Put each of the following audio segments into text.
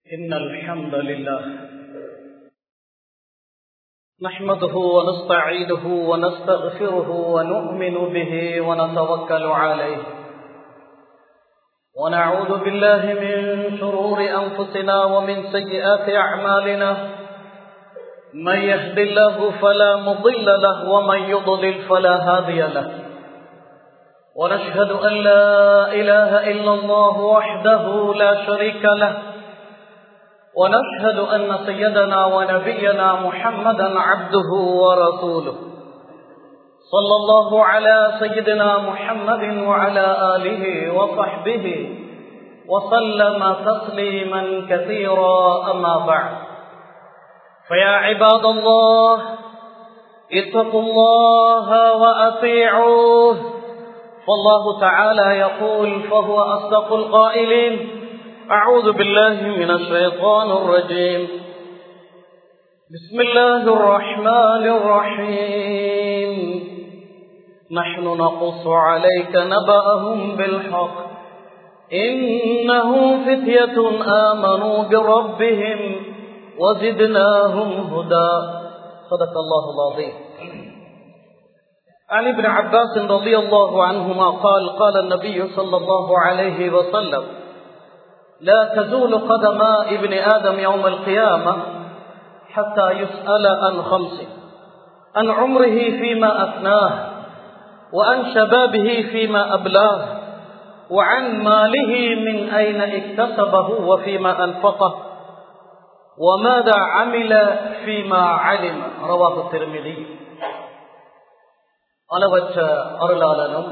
إن الحمد لله نحمده ونستعيده ونستغفره ونؤمن به ونتوكل عليه ونعوذ بالله من شرور أنفسنا ومن سيئات أعمالنا من يهد الله فلا مضل له ومن يضلل فلا هادي له ونشهد أن لا إله إلا الله وحده لا شريك له ونشهد أن سيدنا ونبينا محمدا عبده ورسوله صلى الله على سيدنا محمد وعلى آله وصحبه وسلم تسليما كثيرا أما بعد فيا عباد الله اتقوا الله وأطيعوه فالله تعالى يقول فهو أصدق القائلين أعوذ بالله من الشيطان الرجيم بسم الله الرحمن الرحيم نحن نقص عليك نبأهم بالحق إنهم فتية آمنوا بربهم وزدناهم هدى صدق الله العظيم عن ابن عباس رضي الله عنهما قال قال النبي صلى الله عليه وسلم لا تزول قدما ابن آدم يوم القيامة حتى يسأل عن خمس عن عمره فيما أثناه وعن شبابه فيما أبلاه وعن ماله من أين اكتسبه وفيما أنفقه وماذا عمل فيما علم رواه الترمذي அளவற்ற அருளாளனும்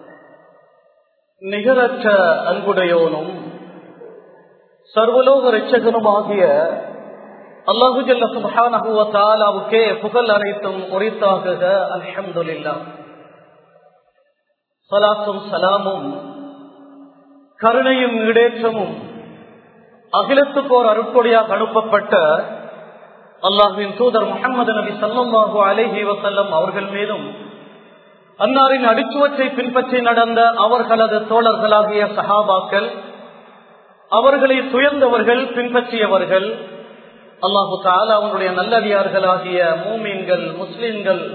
நிகரற்ற அன்புடையோனும் சர்வலோக ரட்சகனும் ஆகிய அல்லாஹு ஜல்ல சுபானகுவத்தாலாவுக்கே புகழ் அனைத்தும் உரித்தாக அல்ஹம்துல்லா சலாத்தும் சலாமும் கருணையும் ஈடேற்றமும் அகிலத்துக்கோர் அருட்கொடியாக அனுப்பப்பட்ட அல்லாஹுவின் தூதர் முகமது நபி சல்லாஹூ அலேஹி வசல்லம் அவர்கள் மீதும் அன்னாரின் அடிச்சுவற்றை பின்பற்றி நடந்த அவர்களது தோழர்களாகிய சஹாபாக்கள் அவர்களை துயர்ந்தவர்கள் பின்பற்றியவர்கள் அல்லாஹு தாலா அவனுடைய நல்லடியார்களாகிய மூமீன்கள் முஸ்லிம்கள்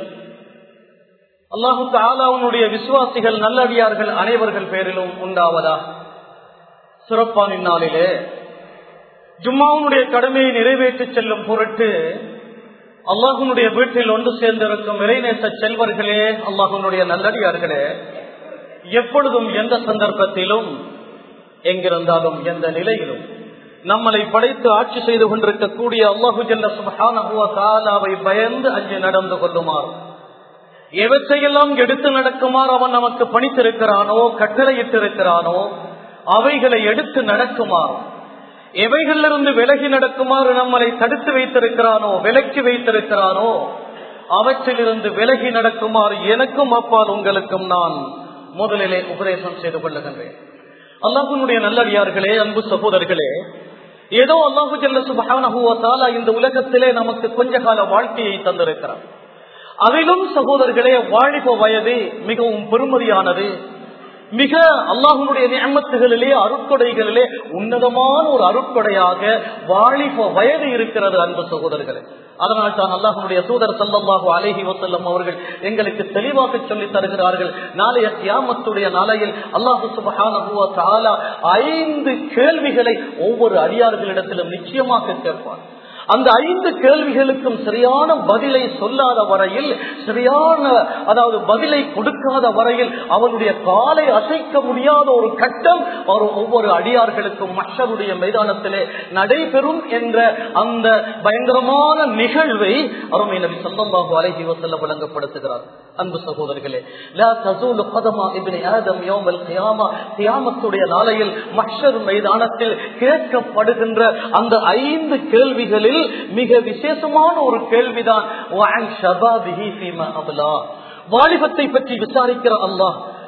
அல்லாஹு தாலா அவனுடைய விசுவாசிகள் நல்லடியார்கள் அனைவர்கள் பேரிலும் உண்டாவதா சிறப்பான நாளிலே ஜும்மாவுடைய கடமையை நிறைவேற்றி செல்லும் பொருட்டு அல்லாஹனுடைய வீட்டில் ஒன்று சேர்ந்திருக்கும் இறைநேச செல்வர்களே அல்லாஹனுடைய நல்லடியார்களே எப்பொழுதும் எந்த சந்தர்ப்பத்திலும் எங்கிருந்தாலும் எந்த நிலையிலும் நம்மளை படைத்து ஆட்சி செய்து கொண்டிருக்கக்கூடிய அல்லாஹு ஜல்ல சுபானாவை பயந்து அஞ்சு நடந்து கொள்ளுமாறு எவற்றையெல்லாம் எடுத்து நடக்குமாறு அவன் நமக்கு பணித்திருக்கிறானோ கட்டளையிட்டிருக்கிறானோ அவைகளை எடுத்து நடக்குமாறு எவைகளிலிருந்து விலகி நடக்குமாறு நம்மளை தடுத்து வைத்திருக்கிறானோ விலக்கி வைத்திருக்கிறானோ அவற்றிலிருந்து விலகி நடக்குமாறு எனக்கும் அப்பால் உங்களுக்கும் நான் முதலிலே உபதேசம் செய்து கொள்ளுகின்றேன் அல்லாஹுனுடைய நல்லடியார்களே அன்பு சகோதரர்களே ஏதோ அல்லாஹு ஜல்ல சுபானா இந்த உலகத்திலே நமக்கு கொஞ்ச கால வாழ்க்கையை தந்திருக்கிறார் அதிலும் சகோதரர்களே வாழிப வயது மிகவும் பெருமதியானது மிக அல்லாஹனுடைய நியமத்துகளிலே அருட்கொடைகளிலே உன்னதமான ஒரு அருட்கொடையாக வாலிப வயது இருக்கிறது அன்பு சகோதரர்களே அதனால் தான் அல்லாஹனுடைய தூதர் சல்லல்லாஹு அலேஹி வசல்லம் அவர்கள் எங்களுக்கு தெளிவாக சொல்லி தருகிறார்கள் நாளைய தியாமத்துடைய நாளையில் அல்லாஹு சுபஹான ஐந்து கேள்விகளை ஒவ்வொரு அடியார்களிடத்திலும் நிச்சயமாக கேட்பார் அந்த ஐந்து கேள்விகளுக்கும் சரியான பதிலை சொல்லாத வரையில் சரியான அதாவது பதிலை கொடுக்காத வரையில் அவனுடைய காலை அசைக்க முடியாத ஒரு கட்டம் ஒரு ஒவ்வொரு அடியார்களுக்கும் மற்றவருடைய மைதானத்திலே நடைபெறும் என்ற அந்த பயங்கரமான நிகழ்வை அருமை நபி சல்லாஹு அலஹி வசல்ல வழங்கப்படுத்துகிறார் அன்பு சகோதரர்களே தியாமத்துடைய நாளையில் மற்றொரு மைதானத்தில் கேட்கப்படுகின்ற அந்த ஐந்து கேள்விகளில் மிக விசேஷமான ஒரு கேள்விதான் வாலிபத்தை பற்றி விசாரிக்கிற அல்லாஹ்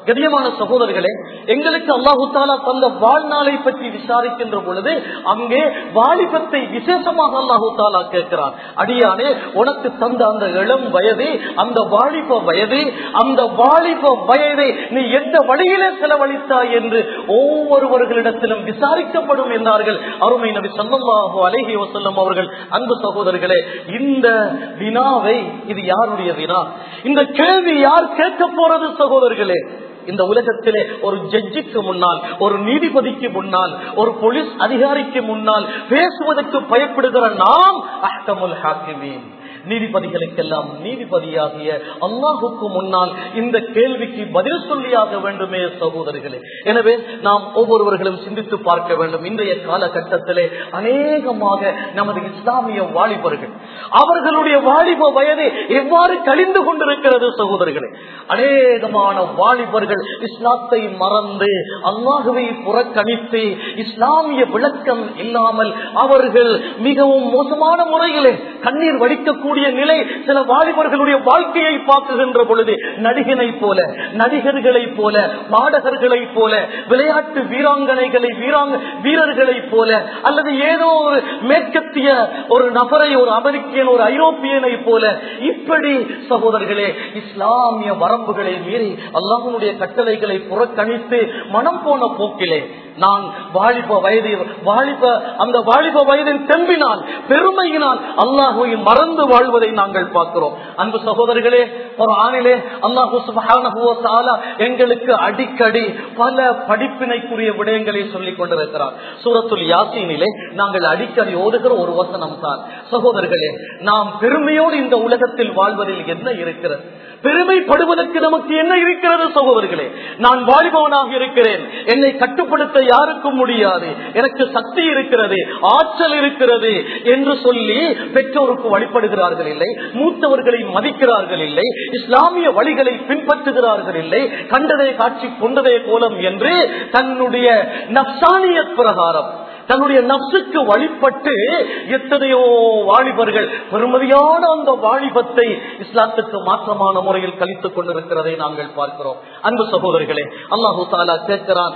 கடியமான சகோதரர்களே எங்களுக்கு அல்லாஹு தாலா தந்த வாழ்நாளை பற்றி விசாரிக்கின்ற பொழுது அங்கே வாலிபத்தை விசேஷமாக அல்லாஹு தாலா கேட்கிறான் அடியானே உனக்கு தந்த அந்த இளம் வயது அந்த வாலிப வயது அந்த வாலிப வயதை நீ எந்த வழியிலே செலவழித்தாய் என்று ஒவ்வொருவர்களிடத்திலும் விசாரிக்கப்படும் என்றார்கள் அருமை நபி சொல்லல்லாஹு அலைஹி வசல்லம் அவர்கள் அன்பு சகோதரர்களே இந்த வினாவை இது யாருடைய வினா இந்த கேள்வி யார் கேட்க போறது சகோதரர்களே இந்த உலகத்திலே ஒரு ஜட்ஜிக்கு முன்னால் ஒரு நீதிபதிக்கு முன்னால் ஒரு போலீஸ் அதிகாரிக்கு முன்னால் பேசுவதற்கு பயப்படுகிற நாம் அஹ்கமுல் ஹாக்கிமீன் நீதிபதிகளுக்கெல்லாம் நீதிபதியாகிய அல்லாஹுக்கு முன்னால் இந்த கேள்விக்கு பதில் சொல்லியாக வேண்டுமே சகோதரர்களே எனவே நாம் ஒவ்வொருவர்களும் சிந்தித்து பார்க்க வேண்டும் இன்றைய காலகட்டத்திலே அநேகமாக நமது இஸ்லாமிய வாலிபர்கள் அவர்களுடைய வாலிப வயது எவ்வாறு கழிந்து கொண்டிருக்கிறது சகோதரர்களே அநேகமான வாலிபர்கள் இஸ்லாத்தை மறந்து அல்லாஹுவை புறக்கணித்து இஸ்லாமிய விளக்கம் இல்லாமல் அவர்கள் மிகவும் மோசமான முறையிலே கண்ணீர் வடிக்கக்கூடிய நிலை சில வாலிபர்களுடைய வாழ்க்கையை பார்க்குகின்ற பொழுது நடிகனை போல நடிகர்களை போல பாடகர்களை போல விளையாட்டு வீராங்கனைகளை வீராங்க வீரர்களை போல அல்லது ஏதோ ஒரு மேற்கத்திய ஒரு நபரை ஒரு அமெரிக்கன் ஒரு ஐரோப்பியனை போல இப்படி சகோதரர்களே இஸ்லாமிய வரம்புகளை மீறி அல்லாஹனுடைய கட்டளைகளை புறக்கணித்து மனம் போன போக்கிலே நான் வாலிப வயது வாலிப அந்த வாலிப வயதின் தெம்பினால் பெருமையினால் அல்லாஹுவை மறந்து வாழ்வதை நாங்கள் பார்க்கிறோம் அன்பு சகோதரர்களே ஒரு ஆணிலே அல்லாஹு சுபஹானஹுவத்தாலா எங்களுக்கு அடிக்கடி பல படிப்பினைக்குரிய விடயங்களை சொல்லிக் கொண்டிருக்கிறார் சூரத்துல் யாசீனிலே நாங்கள் அடிக்கடி ஓதுகிற ஒரு வசனம் தான் சகோதரர்களே நாம் பெருமையோடு இந்த உலகத்தில் வாழ்வதில் என்ன இருக்கிறது பெருமைப்படுவதற்கு நமக்கு என்ன இருக்கிறது சகோதரர்களே நான் வாலிபவனாக இருக்கிறேன் என்னை கட்டுப்படுத்த யாருக்கும் முடியாது எனக்கு சக்தி இருக்கிறது ஆற்றல் இருக்கிறது என்று சொல்லி பெற்றோருக்கு வழிபடுகிறார்கள் இல்லை மூத்தவர்களை மதிக்கிறார்கள் இல்லை இஸ்லாமிய வழிகளை பின்பற்றுகிறார்கள் இல்லை கண்டதே காட்சி கொண்டதே கோலம் என்று தன்னுடைய நப்சானிய பிரகாரம் தன்னுடைய நப்சுக்கு வழிபட்டு எத்தனையோ வாலிபர்கள் பெருமதியான அந்த வாலிபத்தை இஸ்லாத்துக்கு மாற்றமான முறையில் கழித்துக் கொண்டிருக்கிறதை நாங்கள் பார்க்கிறோம் அன்பு சகோதரர்களே அல்லாஹூ தாலா கேட்கிறான்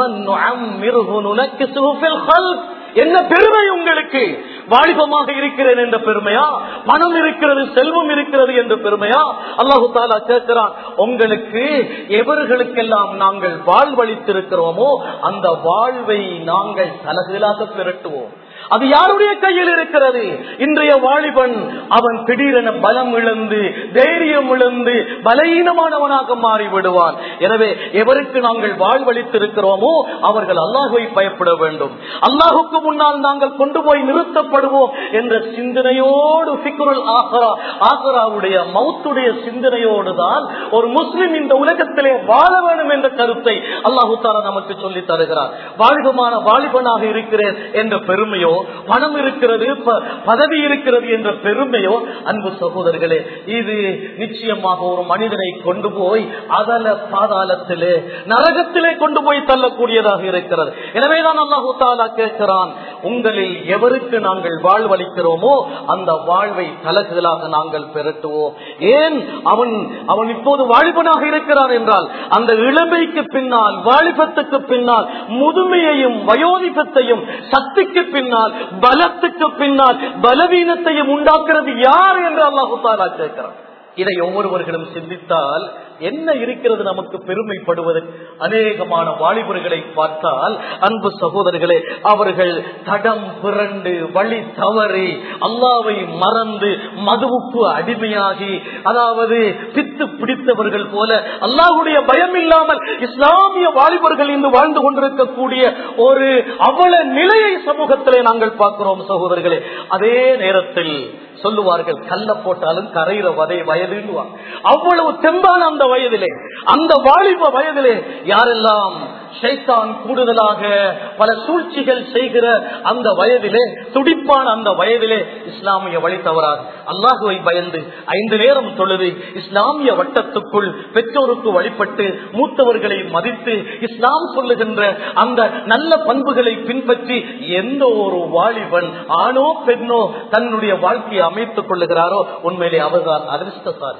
என்ன பெருமை உங்களுக்கு வாலிபமாக இருக்கிறேன் என்ற பெருமையா பணம் இருக்கிறது செல்வம் இருக்கிறது என்ற பெருமையா அல்லாஹு தாலா கேட்கிறான் உங்களுக்கு எவர்களுக்கெல்லாம் நாங்கள் வாழ்வழித்திருக்கிறோமோ அந்த வாழ்வை நாங்கள் தலகலாக பெரட்டுவோம் அது யாருடைய கையில் இருக்கிறது இன்றைய வாலிபன் அவன் திடீரென பலம் இழந்து தைரியம் இழந்து பலகீனமானவனாக மாறி விடுவான் எனவே எவருக்கு நாங்கள் வாழ்வழித்திருக்கிறோமோ அவர்கள் அல்லாஹுவை பயப்பட வேண்டும் அல்லாஹுக்கு முன்னால் நாங்கள் கொண்டு போய் நிறுத்தப்படுவோம் என்ற சிந்தனையோடு சிக்குரல் ஆகரா ஆகராவுடைய மௌத்துடைய சிந்தனையோடு தான் ஒரு முஸ்லிம் இந்த உலகத்திலே வாழ வேண்டும் என்ற கருத்தை அல்லாஹு தாரா நமக்கு சொல்லி தருகிறார் வாலிபமான வாலிபனாக இருக்கிறேன் என்ற பெருமையோ பணம் இருக்கிறது பதவி இருக்கிறது என்ற பெருமையோ அன்பு சகோதரர்களே இது நிச்சயமாக ஒரு மனிதனை கொண்டு போய் அதல பாதாளத்திலே நரகத்திலே கொண்டு போய் தள்ளக்கூடியதாக இருக்கிறது எனவேதான் அல்லாஹு தாலா கேட்கிறான் உங்களில் எவருக்கு நாங்கள் வாழ்வளிக்கிறோமோ அந்த வாழ்வை தலகுகளாக நாங்கள் பெருட்டுவோம் ஏன் அவன் அவன் இப்போது வாலிபனாக இருக்கிறான் என்றால் அந்த இளமைக்கு பின்னால் வாலிபத்துக்கு பின்னால் முதுமையையும் வயோதிபத்தையும் சக்திக்கு பின்னால் பலத்துக்கு பின்னால் பலவீனத்தையும் உண்டாக்குறது யார் என்று அல்லாஹு தாலா கேட்கிறான் இதை ஒவ்வொருவர்களும் சிந்தித்தால் என்ன இருக்கிறது நமக்கு பெருமைப்படுவது அநேகமான வாலிபர்களை பார்த்தால் அன்பு சகோதரர்களே அவர்கள் தடம் பிறண்டு வழி தவறி அல்லாவை மறந்து மதுவுக்கு அடிமையாகி அதாவது பித்து பிடித்தவர்கள் போல அல்லாஹுடைய பயம் இல்லாமல் இஸ்லாமிய வாலிபர்கள் இன்று வாழ்ந்து கொண்டிருக்கக்கூடிய ஒரு அவல நிலையை சமூகத்திலே நாங்கள் பார்க்கிறோம் சகோதரர்களே அதே நேரத்தில் சொல்லுவார்கள் கல்ல போட்டாலும் கரையிற வதை வயதுன்னுவாங்க அவ்வளவு தெம்பான அந்த வயதிலே அந்த வாலிப வயதிலே யாரெல்லாம் ஷைத்தான் கூடுதலாக பல சூழ்ச்சிகள் செய்கிற அந்த வயதிலே துடிப்பான அந்த வயதிலே இஸ்லாமிய வழி தவறாது அல்லாஹுவை பயந்து ஐந்து நேரம் தொழுது இஸ்லாமிய வட்டத்துக்குள் பெற்றோருக்கு வழிபட்டு மூத்தவர்களை மதித்து இஸ்லாம் சொல்லுகின்ற அந்த நல்ல பண்புகளை பின்பற்றி எந்த ஒரு வாலிபன் ஆணோ பெண்ணோ தன்னுடைய வாழ்க்கையை அமைத்துக் கொள்ளுகிறாரோ உண்மையிலே அவர்தான் அதிர்ஷ்டசாலி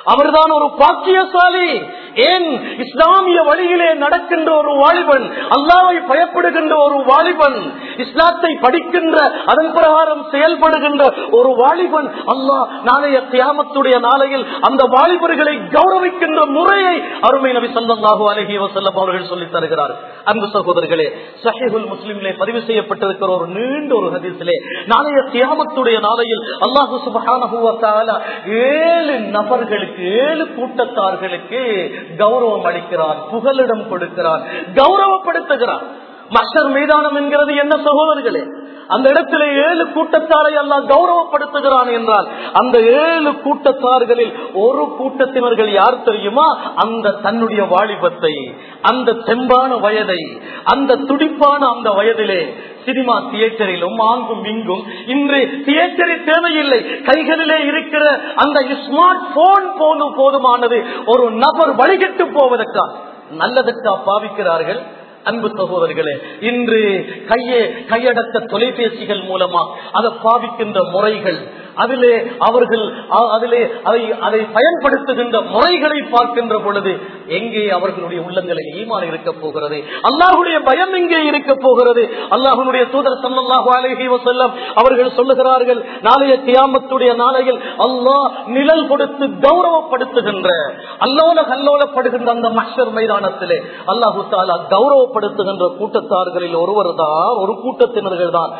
அவர்தான் ஒரு பாக்கியசாலி ஏன் இஸ்லாமிய வழியிலே நடக்கின்ற ஒரு வாலிபன் அல்லாவை பயப்படுகின்ற ஒரு வாலிபன் இஸ்லாத்தை படிக்கின்ற அதன் பிரகாரம் செயல்படுகின்ற ஒரு வாலிபன் அல்லாஹ் நாளைய தியாமத்துடைய நாளையில் அந்த வாலிபர்களை கௌரவிக்கின்ற முறையை அருமை நபி சல்லாஹூ அலஹி வசல்லம் அவர்கள் சொல்லித் தருகிறார் அன்பு சகோதரர்களே சஹிபுல் முஸ்லிம்லே பதிவு செய்யப்பட்டிருக்கிற ஒரு நீண்ட ஒரு ஹதீஸிலே நாளைய தியாமத்துடைய நாளையில் அல்லாஹு சுபஹானஹு வ தஆலா ஏழு நபர்களுக்கு ஏழு கூட்டத்தார்களுக்கு கௌரவம் அளிக்கிறான் புகலிடம் கொடுக்கிறான் கௌரவப்படுத்துகிறான் மஷர் மைதானம் என்கிறது என்ன சகோதரர்களே அந்த இடத்துல ஏழு கூட்டத்தாரை எல்லாம் கௌரவப்படுத்துகிறான் என்றால் அந்த ஏழு கூட்டத்தார்களில் ஒரு கூட்டத்தினர்கள் யார் தெரியுமா அந்த தன்னுடைய வாலிபத்தை அந்த தெம்பான வயதை அந்த துடிப்பான அந்த வயதிலே சினிமா தியேட்டரிலும் ஆங்கும் இங்கும் இன்று தியேட்டரில் தேவையில்லை கைகளிலே இருக்கிற அந்த ஸ்மார்ட் போன் போதும் போதுமானது ஒரு நபர் வழிகட்டு போவதற்கா நல்லதற்கா பாவிக்கிறார்கள் அன்பு சகோதரர்களே இன்று கையே கையடக்க தொலைபேசிகள் மூலமா அதை பாவிக்கின்ற முறைகள் அதிலே அவர்கள் அ- அதிலே அதை அதை பயன்படுத்துகின்ற முறைகளை பார்க்கின்ற பொழுது எங்கே அவர்களுடைய உள்ளங்களில் ஈமான் இருக்க போகிறது அல்லாஹுடைய பயம் எங்கே இருக்க போகிறது அல்லாஹுடைய தூதர் சல்லல்லாஹு அலைஹி வஸல்லம் அவர்கள் சொல்லுகிறார்கள் நாளைய கியாமத்துடைய நாளையில் அல்லாஹ் நிழல் கொடுத்து கௌரவப்படுத்துகின்ற அல்லோல கல்லோலப்படுகின்ற அந்த மஷர் மைதானத்திலே அல்லாஹு தாலா கௌரவப்படுத்துகின்ற கூட்டத்தார்களில் ஒருவர் தான் ஒரு கூட்டத்தினர்கள் தான்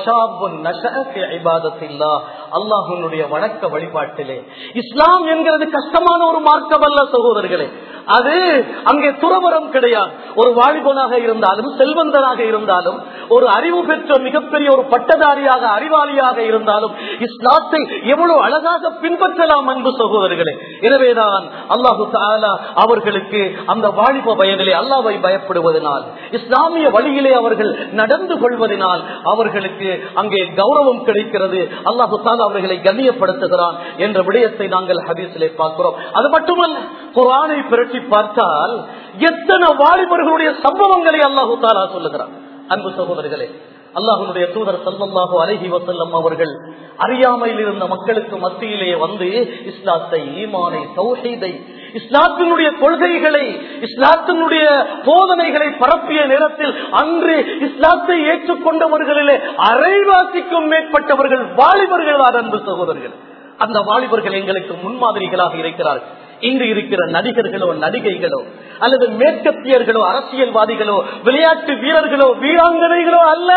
அல்லாஹனுடைய வணக்க வழிபாட்டிலே இஸ்லாம் என்கிறது கஷ்டமான ஒரு மார்க்கம் அல்ல சகோதரர்களே அது அங்கே துறவரம் கிடையாது ஒரு வாலிபனாக இருந்தாலும் செல்வந்தனாக இருந்தாலும் ஒரு அறிவு பெற்ற மிகப்பெரிய ஒரு பட்டதாரியாக அறிவாளியாக இருந்தாலும் இஸ்லாத்தை எவ்வளவு அழகாக பின்பற்றலாம் அன்பு சகோதரர்களே எனவேதான் அல்லாஹு தாலா அவர்களுக்கு அந்த வாலிப வயதிலே அல்லாவை பயப்படுவதனால் இஸ்லாமிய வழியிலே அவர்கள் நடந்து கொள்வதனால் அவர்களுக்கு அங்கே கௌரவம் கிடைக்கிறது அல்லாஹு தாலா அவர்களை கண்ணியப்படுத்துகிறான் என்ற விடயத்தை நாங்கள் ஹதீஸிலே பார்க்கிறோம் அது மட்டுமல்ல குரானை பிரட்டி பார்த்தால் எத்தனை வாலிபர்களுடைய சம்பவங்களை அல்லாஹு தாலா சொல்லுகிறான் அன்பு சகோதரர்களே அல்லாஹனுடைய தூதர் சல்லல்லாஹு அலைஹி வசல்லம் அவர்கள் அறியாமையில் இருந்த மக்களுக்கு மத்தியிலே வந்து இஸ்லாத்தை ஈமானை தௌஹீதை இஸ்லாத்தினுடைய கொள்கைகளை இஸ்லாத்தினுடைய போதனைகளை பரப்பிய நேரத்தில் அன்று இஸ்லாத்தை ஏற்றுக்கொண்டவர்களிலே அரைவாசிக்கும் மேற்பட்டவர்கள் வாலிபர்கள் தான் அன்பு சகோதரர்கள் அந்த வாலிபர்கள் எங்களுக்கு முன்மாதிரிகளாக இருக்கிறார்கள் இங்கு இருக்கிற நடிகர்களோ நடிகைகளோ அல்லது மேற்கத்தியர்களோ அரசியல்வாதிகளோ விளையாட்டு வீரர்களோ வீராங்கனைகளோ அல்ல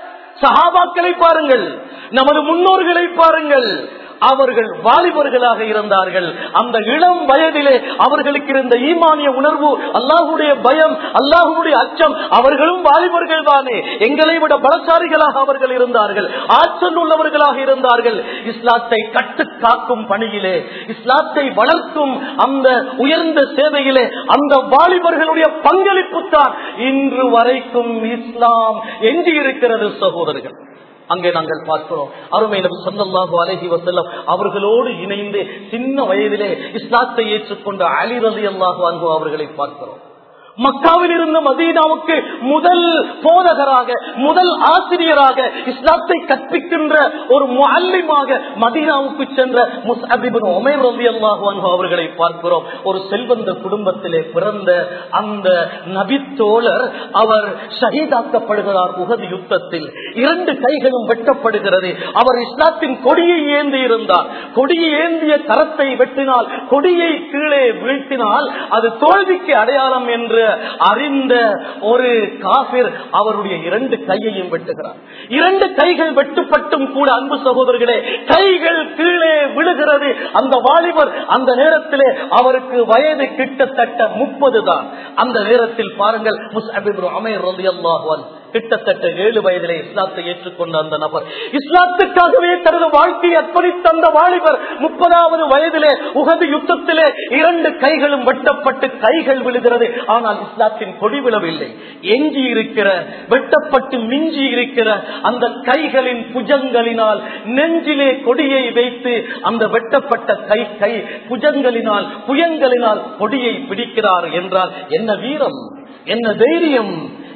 சஹாபாக்களை பாருங்கள் நமது முன்னோர்களை பாருங்கள் அவர்கள் வாலிபர்களாக இருந்தார்கள் அந்த இளம் வயதிலே அவர்களுக்கு இருந்த ஈமானிய உணர்வு அல்லாஹுடைய பயம் அல்லாஹுடைய அச்சம் அவர்களும் வாலிபர்கள் தானே எங்களை விட பலசாரிகளாக அவர்கள் இருந்தார்கள் ஆற்றல் உள்ளவர்களாக இருந்தார்கள் இஸ்லாத்தை கட்டு காக்கும் பணியிலே இஸ்லாத்தை வளர்க்கும் அந்த உயர்ந்த சேவையிலே அந்த வாலிபர்களுடைய பங்களிப்பு தான் இன்று வரைக்கும் இஸ்லாம் எஞ்சி இருக்கிறது சகோதரர்கள் அங்கே நாங்கள் பார்க்கிறோம் அருமை நபி சொல்லல்லாஹு அலைஹி வஸல்லம் அவர்களோடு இணைந்து சின்ன வயதிலே இஸ்லாத்தை ஏற்றுக்கொண்ட அலி ரலி அல்லாஹு அன்பு அவர்களை பார்க்கிறோம் மக்காவில் இருந்த மதீனாவுக்கு முதல் போதகராக முதல் ஆசிரியராக இஸ்லாத்தை கற்பிக்கின்ற ஒரு முல்லிமாக மதீனாவுக்கு சென்ற முஸ்அபிபின் உமைர் ரலி அல்லாஹு அன்ஹு அவர்களை பார்க்கிறோம் ஒரு செல்வந்த குடும்பத்திலே பிறந்த அந்த நபித்தோழர் அவர் ஷஹீதாக்கப்படுகிறார் உகது யுத்தத்தில் இரண்டு கைகளும் வெட்டப்படுகிறது அவர் இஸ்லாத்தின் கொடியை ஏந்தி இருந்தார் கொடியை ஏந்திய கரத்தை வெட்டினால் கொடியை கீழே வீழ்த்தினால் அது தோல்விக்கு அடையாளம் என்று அறிந்த ஒரு காபிர் அவருடைய இரண்டு கையையும் வெட்டுகிறார் இரண்டு கைகள் வெட்டுப்பட்டும் கூட அன்பு சகோதரர்களே கைகள் கீழே விழுகிறது அந்த வாலிபர் அந்த நேரத்திலே அவருக்கு வயது கிட்டத்தட்ட முப்பது தான் அந்த நேரத்தில் பாருங்கள் முஸ்அபிப் அமீர் ரலியல்லாஹு அன்ஹு கிட்டத்தட்ட ஏழு வயதிலே இஸ்லாத்தை ஏற்றுக்கொண்ட அந்த நபர் இஸ்லாத்துக்காகவே தனது வாழ்க்கையை அர்ப்பணித்த அந்த வாலிபர் முப்பதாவது வயதிலே உகது யுத்தத்திலே இரண்டு கைகளும் வெட்டப்பட்டு கைகள் விழுகிறது ஆனால் இஸ்லாத்தின் கொடி விழவில்லை எஞ்சி இருக்கிற வெட்டப்பட்டு மிஞ்சி இருக்கிற அந்த கைகளின் புஜங்களினால் நெஞ்சிலே கொடியை வைத்து அந்த வெட்டப்பட்ட கை கை புஜங்களினால் புயங்களினால் கொடியை பிடிக்கிறார் என்றால் என்ன வீரம் என்ன தைரியம்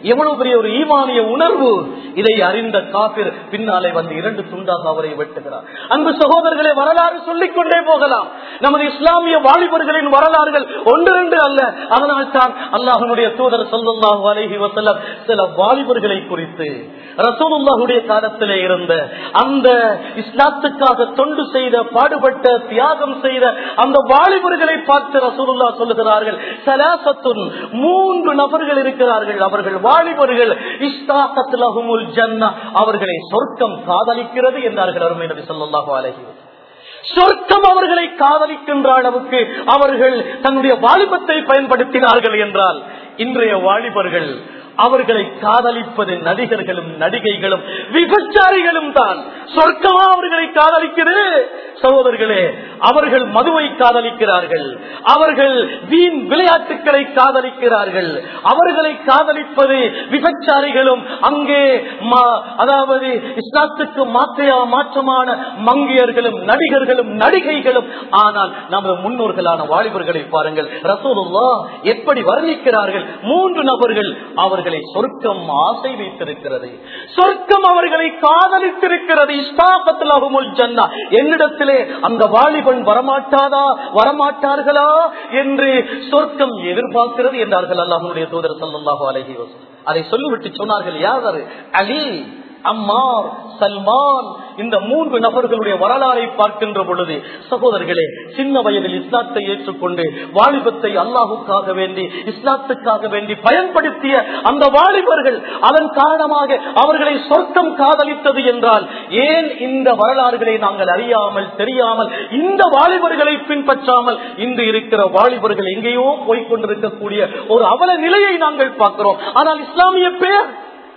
எவ்வளவு பெரிய ஒரு ஈமானிய உணர்வு இதை அறிந்த காபிர் பின்னாலே வந்து இரண்டு துண்டாக அவரை வெட்டுகிறார் அன்பு சகோதரர்களை வரலாறு சொல்லிக் கொண்டே போகலாம் நமது இஸ்லாமிய வாலிபர்களின் வரலாறுகள் ஒன்றிரண்டு அல்ல அதனால் தான் அல்லாஹனுடைய தூதர் சொல்லல்லாஹு அலைஹி வஸல்லம் சில வாலிபர்களை குறித்து ரசூலுல்லாஹுடைய காலத்திலே இருந்த அந்த இஸ்லாத்துக்காக தொண்டு செய்த பாடுபட்ட தியாகம் செய்த அந்த வாலிபர்களை பார்த்து ரசூலுல்லா சொல்லுகிறார்கள் சலாசத்துன் மூன்று நபர்கள் இருக்கிறார்கள் அவர்கள் வாலிபர்கள் இஸ்தாக்கத்துலகுமுல் ஜன்னா அவர்களை சொர்க்கம் காதலிக்கிறது என்றார்கள் அருமை நபி ஸல்லல்லாஹு அலைஹி வஸல்லம் சொர்க்கம் அவர்களை காதலிக்கின்ற அளவுக்கு அவர்கள் தன்னுடைய வாலிபத்தை பயன்படுத்தினார்கள் என்றால் இன்றைய வாலிபர்கள் அவர்களை காதலிப்பது நடிகர்களும் நடிகைகளும் விபச்சாரிகளும் தான் சொர்க்கமா அவர்களை காதலிக்கிறது சகோதரர்களே அவர்கள் மதுவை காதலிக்கிறார்கள் அவர்கள் வீண் விளையாட்டுக்களை காதலிக்கிறார்கள் அவர்களை காதலிப்பது விபச்சாரிகளும் அங்கே ம- அதாவது இஸ்லாத்துக்கு மாற்றையா மாற்றமான மங்கையர்களும் நடிகர்களும் நடிகைகளும் ஆனால் நமது முன்னோர்களான வாலிபர்களை பாருங்கள் ரசூலுல்லா எப்படி வர்ணிக்கிறார்கள் மூன்று நபர்கள் அவர்களை சொர்க்கம் ஆசை வைத்திருக்கிறது சொர்க்கம் அவர்களை காதலித்திருக்கிறது இஸ்தாபத்தில் அகுமுல் ஜன்னா என்னிடத்திலே அந்த வாலிபன் வரமாட்டாதா வரமாட்டார்களா என்று சொர்க்கம் எதிர்பார்க்கிறது என்றார்கள் அல்லாஹனுடைய தூதர் சல்லாஹூ அலஹி அதை சொல்லிவிட்டு சொன்னார்கள் யார் அலி அம்மார் சல்மான் இந்த மூன்று நபர்களுடைய வரலாறை பார்க்கின்ற பொழுது சகோதரர்களே சின்ன வயதில் இஸ்லாத்தை ஏற்றுக்கொண்டு வாலிபத்தை அல்லாஹுக்காக வேண்டி இஸ்லாத்துக்காக வேண்டி பயன்படுத்திய அந்த வாலிபர்கள் அதன் காரணமாக அவர்களை சொர்க்கம் காதலித்தது என்றால் ஏன் இந்த வரலாறுகளை நாங்கள் அறியாமல் தெரியாமல் இந்த வாலிபர்களை பின்பற்றாமல் இன்று இருக்கிற வாலிபர்கள் எங்கேயோ போய்கொண்டிருக்கக்கூடிய ஒரு அவல நிலையை நாங்கள் பார்க்கிறோம் ஆனால் இஸ்லாமிய பேர்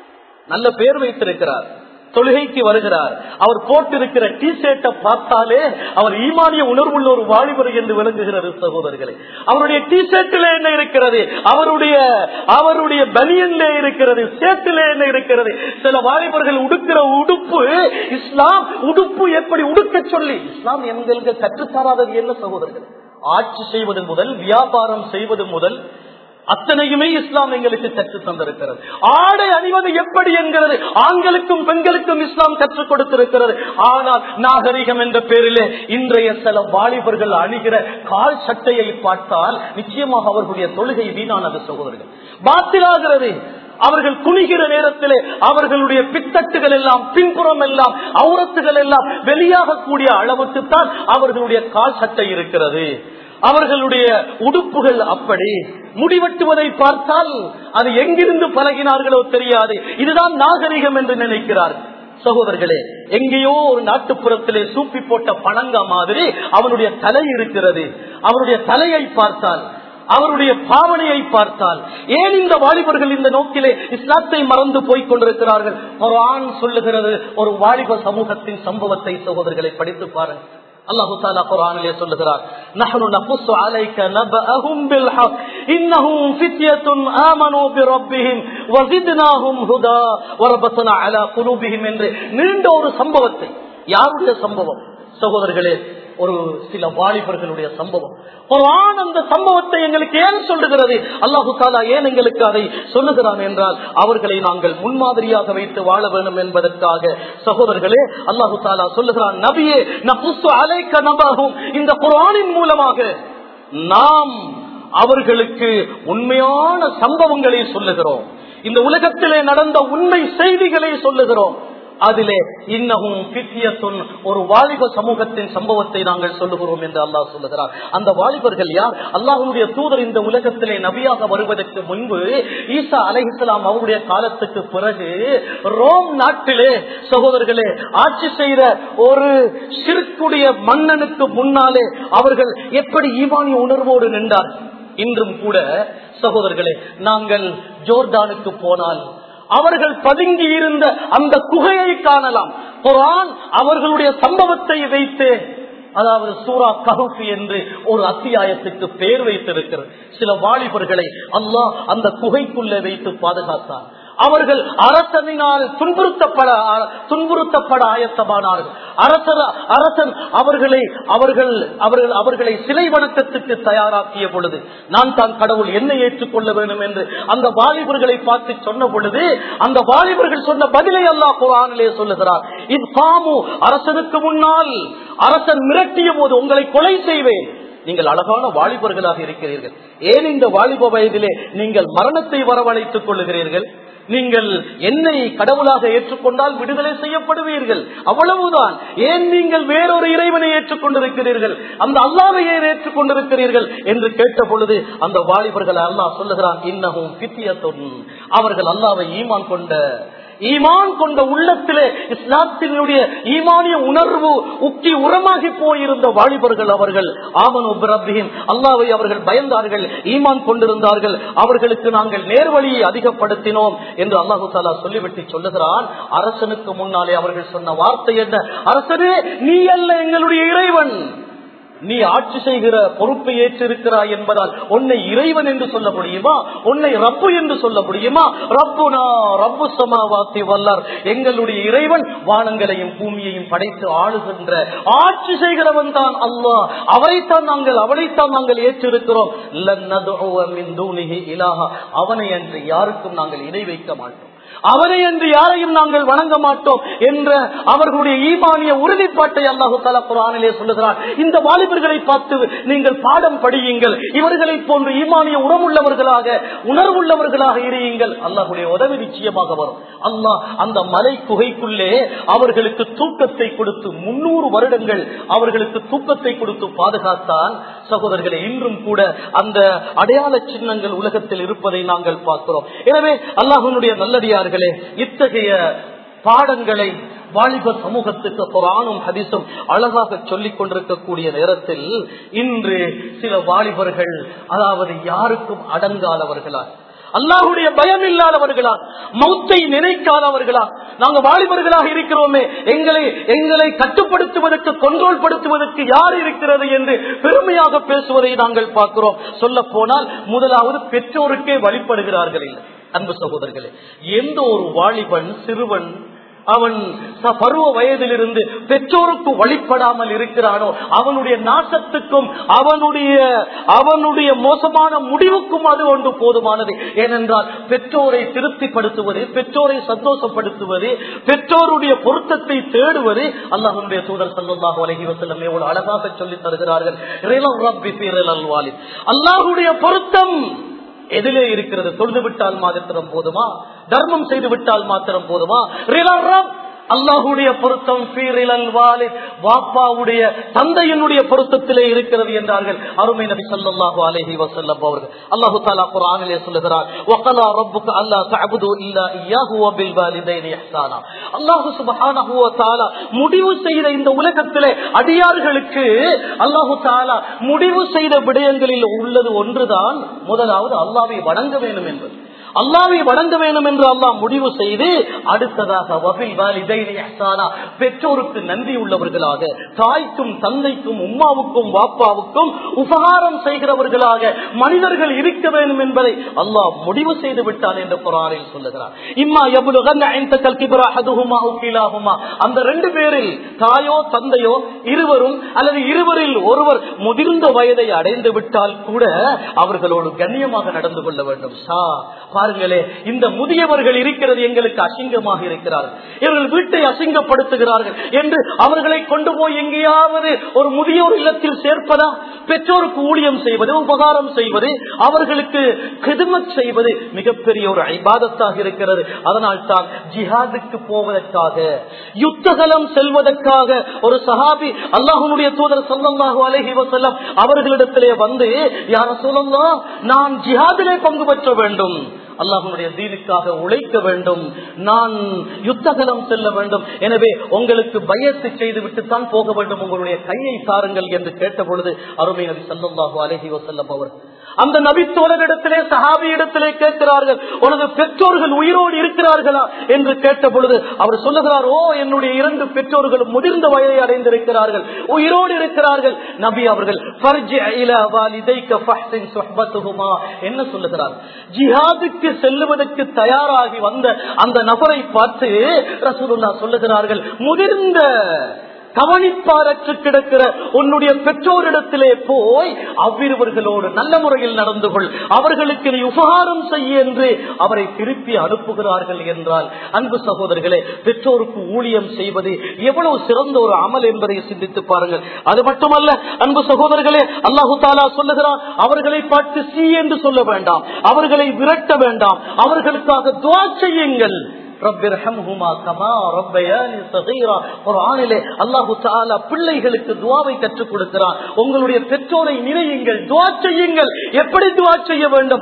நல்ல பேர் வைத்திருக்கிறார் தொழுகைக்கு வருகிறார் அவர் போட்டிருக்கிற டி ஷர்ட்டை பார்த்தாலே அவர் ஈமானிய உணர்வுள்ள ஒரு வாலிபர் என்று விளங்குகிறது சகோதரர்களே அவருடைய டி ஷர்ட்டில் என்ன இருக்கிறது அவருடைய அவருடைய பனியன்ல இருக்கிறது சேட்டில என்ன இருக்கிறது சில வாலிபர்கள் உடுக்கிற உடுப்பு இஸ்லாம் உடுப்பு எப்படி உடுக்க சொல்லி இஸ்லாம் எங்களுக்கு கற்றுத்தராதது என்ன சகோதரர்கள் ஆட்சி செய்வது முதல் வியாபாரம் செய்வது முதல் அத்தனையுமே இஸ்லாம் எங்களுக்கு கற்று தந்திருக்கிறது ஆடை அணிவது எப்படி என்கிறது ஆண்களுக்கும் பெண்களுக்கும் இஸ்லாம் கற்றுக் கொடுத்திருக்கிறது ஆனால் நாகரிகம் என்ற பேரிலே இன்றைய சில வாலிபர்கள் அணிகிற கால் சட்டையை பார்த்தால் நிச்சயமாக அவர்களுடைய தொழுகை வீணானது சகோதரர்கள் பாத்திலாகிறது அவர்கள் குனிகிற நேரத்திலே அவர்களுடைய பித்தட்டுகள் எல்லாம் பின்புறம் எல்லாம் அவுரத்துகள் எல்லாம் வெளியாகக்கூடிய அளவுக்கு தான் அவர்களுடைய கால் சட்டை இருக்கிறது அவர்களுடைய உடுப்புகள் அப்படி முடிவெட்டுவதை பார்த்தால் அது எங்கிருந்து பழகினார்களோ தெரியாது இதுதான் நாகரிகம் என்று நினைக்கிறார் சகோதரர்களே எங்கேயோ ஒரு நாட்டுப்புறத்திலே சூப்பி போட்ட பணங்கா மாதிரி அவனுடைய தலை இருக்கிறது அவருடைய தலையை பார்த்தால் அவருடைய பாவனையை பார்த்தால் ஏன் இந்த வாலிபர்கள் இந்த நோக்கிலே இஸ்லாத்தை மறந்து போய் கொண்டிருக்கிறார்கள் ஒரு ஆண் சொல்லுகிறது ஒரு வாலிப சமூகத்தின் சம்பவத்தை சகோதரர்களை படித்து பாருங்கள் அல்லாஹு தாலா குரானிலே சொல்லுகிறார் நஹ்னு நகுஸ்ஸு அலைக நபஅஹும் பில் ஹக் இன்னஹும் ஃபித்யத்துன் ஆமனூ பிரப்பிஹிம் வஸித்னாஹும் ஹுதா வரபத்னா அலா குலூபிஹிம் என்று நீண்ட ஒரு சம்பவத்தை யாருடைய சம்பவம் சகோதரர்களே ஒரு சில வாலிபர்களுடைய சம்பவம் குரான் அந்த சம்பவத்தை எங்களுக்கு ஏன் சொல்லுகிறது அல்லாஹு தாலா ஏன் எங்களுக்கு அதை சொல்லுகிறான் என்றால் அவர்களை நாங்கள் முன்மாதிரியாக வைத்து வாழ வேண்டும் என்பதற்காக சகோதரர்களே அல்லாஹு தாலா சொல்லுகிறான் நபியே நபுஸ்து அலைக்க நபாகும் இந்த குரானின் மூலமாக நாம் அவர்களுக்கு உண்மையான சம்பவங்களை சொல்லுகிறோம் இந்த உலகத்திலே நடந்த உண்மை செய்திகளை சொல்லுகிறோம் அதிலே இன்னமும் பித்தியத்துன் ஒரு வாலிப சமூகத்தின் சம்பவத்தை நாங்கள் சொல்லுகிறோம் என்று அல்லாஹ் சொல்லுகிறார் அந்த வாலிபர்கள் யார் அல்லாஹுடைய தூதர் இந்த உலகத்திலே நபியாக வருவதற்கு முன்பு ஈசா அலைஹிஸ்லாம் அவருடைய காலத்துக்கு பிறகு ரோம் நாட்டிலே சகோதரர்களே ஆட்சி செய்த ஒரு சிற்குடைய மன்னனுக்கு முன்னாலே அவர்கள் எப்படி ஈமானிய உணர்வோடு நின்றார் இன்றும் கூட சகோதரர்களே நாங்கள் ஜோர்டானுக்கு போனால் அவர்கள் பதுங்கி இருந்த அந்த குகையை காணலாம் குரான் அவர்களுடைய சம்பவத்தை வைத்து அதாவது சூரா கஹுப் என்று ஒரு அத்தியாயத்துக்கு பெயர் வைத்திருக்கிறது சில வாலிபர்களை அல்லாஹ் அந்த குகைக்குள்ளே வைத்து பாதுகாத்தார் அவர்கள் அரசனினால் துன்புறுத்தப்பட துன்புறுத்தப்பட ஆயத்தமானார்கள் அரசர் அரசன் அவர்களை அவர்கள் அவர்கள் அவர்களை சிலை வணக்கத்துக்கு தயாராக்கிய பொழுது நான் தான் கடவுள் என்னை ஏற்றுக்கொள்ள வேண்டும் என்று அந்த வாலிபர்களை பார்த்து சொன்ன பொழுது அந்த வாலிபர்கள் சொன்ன பதிலை அல்லாஹ் குரானிலே சொல்லுகிறார் இது காமு அரசனுக்கு முன்னால் அரசன் மிரட்டிய போது உங்களை கொலை செய்வேன் நீங்கள் அழகான வாலிபர்களாக இருக்கிறீர்கள் ஏன் இந்த வாலிப வயதிலே நீங்கள் மரணத்தை வரவழைத்துக் கொள்ளுகிறீர்கள் நீங்கள் என்னை கடவுளாக ஏற்றுக்கொண்டால் விடுதலை செய்யப்படுவீர்கள் அவ்வளவுதான் ஏன் நீங்கள் வேறொரு இறைவனை ஏற்றுக்கொண்டிருக்கிறீர்கள் அந்த அல்லாவையே ஏற்றுக்கொண்டிருக்கிறீர்கள் என்று கேட்ட பொழுது அந்த வாலிபர்கள் அல்லாஹ் சொல்லுகிறான் இன்னமும் பித்தியத்துன் அவர்கள் அல்லாவை ஈமான் கொண்ட ஈமான் கொண்ட உள்ளத்திலே இஸ்லாத்தினுடைய ஈமானிய உணர்வு உக்கி உரமாகி போயிருந்த வாலிபர்கள் அவர்கள் ஆமனு பிரபின் அல்லாவை அவர்கள் பயந்தார்கள் ஈமான் கொண்டிருந்தார்கள் அவர்களுக்கு நாங்கள் நேர்வழியை அதிகப்படுத்தினோம் என்று அல்லாஹு தாலா சொல்லிவிட்டு சொல்லுகிறான் அரசனுக்கு முன்னாலே அவர்கள் சொன்ன வார்த்தை என்ன அரசனே நீ அல்ல எங்களுடைய இறைவன் நீ ஆட்சி செய்கிற பொறுப்பை ஏற்றிருக்கிறாய் என்பதால் உன்னை இறைவன் என்று சொல்ல முடியுமா உன்னை ரப்பு என்று சொல்ல முடியுமா ரப்புனா ரப்பு சமாவாத்தி வல்லார் எங்களுடைய இறைவன் வானங்களையும் பூமியையும் படைத்து ஆளுகின்ற ஆட்சி செய்கிறவன் தான் அல்லாஹ் அவரைத்தான் நாங்கள் அவரைத்தான் நாங்கள் ஏற்றிருக்கிறோம் அவனை அன்று யாருக்கும் நாங்கள் இணை வைக்க மாட்டோம் அவனை என்று யாரையும் நாங்கள் வணங்க மாட்டோம் என்ற அவர்களுடைய ஈமானிய உறுதிப்பாட்டை அல்லாஹு தலா குரானிலே சொல்லுகிறார் இந்த வாலிபர்களை பார்த்து நீங்கள் பாடம் படியுங்கள் இவர்களை போன்று ஈமானிய உணவுள்ளவர்களாக உணர்வுள்ளவர்களாக இருயுங்கள் அல்லாஹுடைய உதவி நிச்சயமாக வரும் அல்லாஹ் அந்த மலை குகைக்குள்ளே அவர்களுக்கு தூக்கத்தை கொடுத்து முன்னூறு வருடங்கள் அவர்களுக்கு தூக்கத்தை கொடுத்து பாதுகாத்தான் சகோதரர்களை இன்றும் கூட அந்த அடையாள சின்னங்கள் உலகத்தில் இருப்பதை நாங்கள் பார்க்கிறோம் எனவே அல்லாஹனுடைய நல்லடியார்களே இத்தகைய பாடங்களை வாலிப சமூகத்துக்கு குரானும் ஹதிசும் அழகாக சொல்லிக் கொண்டிருக்கக்கூடிய நேரத்தில் இன்று சில வாலிபர்கள் அதாவது யாருக்கும் அடங்காதவர்களா அல்லாஹுடைய பயம் இல்லாதவர்களா மௌத்தை நினைக்காதவர்களா நாங்க வாலிபர்களாக இருக்கிறோமே எங்களை எங்களை கட்டுப்படுத்துவதற்கு கொண்டோல் படுத்துவதற்கு யார் இருக்கிறது என்று பெருமையாக பேசுவதை நாங்கள் பார்க்கிறோம் சொல்ல போனால் முதலாவது பெற்றோருக்கே வழிபடுகிறார்கள் இல்லை அன்பு சகோதரர்களே எந்த ஒரு வாலிபன் சிறுவன் அவன் பருவ வயதிலிருந்து பெற்றோருக்கு வழிபடாமல் இருக்கிறானோ அவனுடைய நாசத்துக்கும் அவனுடைய அவனுடைய மோசமான முடிவுக்கும் அது ஒன்று போதுமானது ஏனென்றால் பெற்றோரை திருப்திப்படுத்துவது பெற்றோரை சந்தோஷப்படுத்துவது பெற்றோருடைய பொருத்தத்தை தேடுவது அல்லாஹனுடைய தூதர் சல்லாஹு அலஹி வசல்லம் எவ்வளவு அழகாக சொல்லி தருகிறார்கள் அல்லாஹுடைய பொருத்தம் எதிலே இருக்கிறது தொழுது விட்டால் மாத்திரம் போதுமா தர்மம் செய்து விட்டால் மாத்திரம் போதுமா அல்லாஹுடைய பொருத்தம் வாப்பாவுடைய தந்தையினுடைய பொருத்தத்திலே இருக்கிறது என்றார்கள் அருமை நபி சொல்லாஹு அலஹி வசல்லம் அவர்கள் அல்லாஹு தாலா குரானிலே சொல்லுகிறார் அல்லாஹு சுபஹானஹு தஆலா முடிவு செய்த இந்த உலகத்திலே அடியார்களுக்கு அல்லாஹு தாலா முடிவு செய்த விடயங்களில் உள்ளது ஒன்றுதான் முதலாவது அல்லாவை வணங்க வேண்டும் என்பது அல்லாவை வணங்க வேண்டும் என்று அல்லாஹ் முடிவு செய்து அடுத்ததாக பெற்றோருக்கு நன்றி உள்ளவர்களாக தாய்க்கும் தந்தைக்கும் உம்மாவுக்கும் வாப்பாவுக்கும் உபகாரம் செய்கிறவர்களாக மனிதர்கள் இருக்க வேண்டும் என்பதை அல்லாஹ் முடிவு செய்து விட்டான் என்று குரானில் சொல்லுகிறார் இம்மா எவ்வளவு அந்த ரெண்டு பேரில் தாயோ தந்தையோ இருவரும் அல்லது இருவரில் ஒருவர் முதிர்ந்த வயதை அடைந்து விட்டால் கூட அவர்களோடு கண்ணியமாக நடந்து கொள்ள வேண்டும் சா பாருங்களே இந்த முதியவர்கள் இருக்கிறது எங்களுக்கு அசிங்கமாக இருக்கிறார்கள் இவர்கள் வீட்டை அசிங்கப்படுத்துகிறார்கள் என்று அவர்களை கொண்டு போய் எங்கேயாவது ஒரு முதியோர் இல்லத்தில் சேர்ப்பதா பெற்றோருக்கு ஊழியம் செய்வது உபகாரம் செய்வது அவர்களுக்கு கிதுமத் செய்வது மிகப்பெரிய ஒரு ஐபாதத்தாக இருக்கிறது அதனால் தான் ஜிஹாதுக்கு போவதற்காக யுத்தகலம் செல்வதற்காக ஒரு சஹாபி அல்லாஹனுடைய தூதர் சொல்லமாக அலஹி வசல்லம் அவர்களிடத்திலே வந்து யார சொல்லலாம் நான் ஜிஹாதிலே பங்கு பெற்ற வேண்டும் அல்லாஹனுடைய தீனுக்காக உழைக்க வேண்டும் நான் யுத்தகலம் செல்ல வேண்டும் எனவே உங்களுக்கு பயத்து செய்து விட்டுத்தான் போக வேண்டும் உங்களுடைய கையை சாருங்கள் என்று கேட்ட பொழுது அருமை நபி சல்லாஹூ அலஹி வசல்லம் அவர் அந்த நபித்தோழரிடத்திலே சஹாபியிடத்திலே கேட்கிறார்கள் உனது பெற்றோர்கள் உயிரோடு இருக்கிறார்களா என்று கேட்ட பொழுது அவர் சொல்லுகிறார் ஓ என்னுடைய இரண்டு பெற்றோர்களும் முதிர்ந்த வயதை அடைந்திருக்கிறார்கள் உயிரோடு இருக்கிறார்கள் நபி அவர்கள் "ஃபர்ஜி இலா வாலிதைக்க ஃபஹ்சின் சுஹ்பத்துஹுமா" என்ன சொல்லுகிறார் ஜிஹாதுக்கு செல்லுவதற்கு தயாராகி வந்த அந்த நபரை பார்த்து ரசூலுல்லா சொல்லுகிறார்கள் முதிர்ந்த கவனிப்பாரற்று கிடக்கிற உன்னுடைய பெற்றோரிடத்திலே போய் அவ்விருவர்களோடு நல்ல முறையில் நடந்து கொள் அவர்களுக்கு நீ உபகாரம் செய்ய என்று அவரை திருப்பி அனுப்புகிறார்கள் என்றால் அன்பு சகோதரர்களே பெற்றோருக்கு ஊழியம் செய்வது எவ்வளவு சிறந்த ஒரு அமல் என்பதை சிந்தித்து பாருங்கள் அது மட்டுமல்ல அன்பு சகோதரர்களே அல்லாஹு தாலா சொல்லுகிறார் அவர்களை பார்த்து சி என்று சொல்ல வேண்டாம் அவர்களை விரட்ட வேண்டாம் அவர்களுக்காக துவா செய்யுங்கள் பிள்ளைகளுக்கு துவாவை கற்றுக் கொடுக்கிறான் உங்களுடைய பெற்றோரை நினையுங்கள் துவா செய்யுங்கள் எப்படி துவா செய்ய வேண்டும்